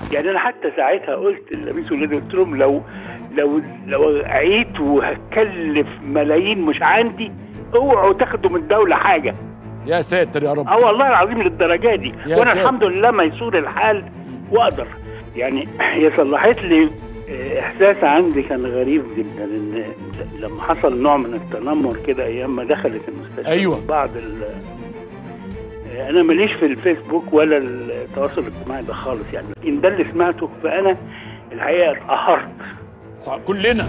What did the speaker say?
يعني انا حتى ساعتها قلت للاميس ولادي قلت لهم لو لو لو عيت وهكلف ملايين مش عندي اوعوا تاخدوا من الدوله حاجه يا ساتر يا رب اه والله العظيم للدرجه دي يا وانا ساتر. الحمد لله ميسور الحال واقدر يعني هي صلحت لي آه، احساس عندي كان غريب جدا ان لما حصل نوع من التنمر كده ايام ما دخلت المستشفى أيوة. بعض ال آه، انا ماليش في الفيسبوك ولا التواصل الاجتماعي ده خالص يعني لكن ده اللي سمعته فانا الحقيقه اتقهرت صح كلنا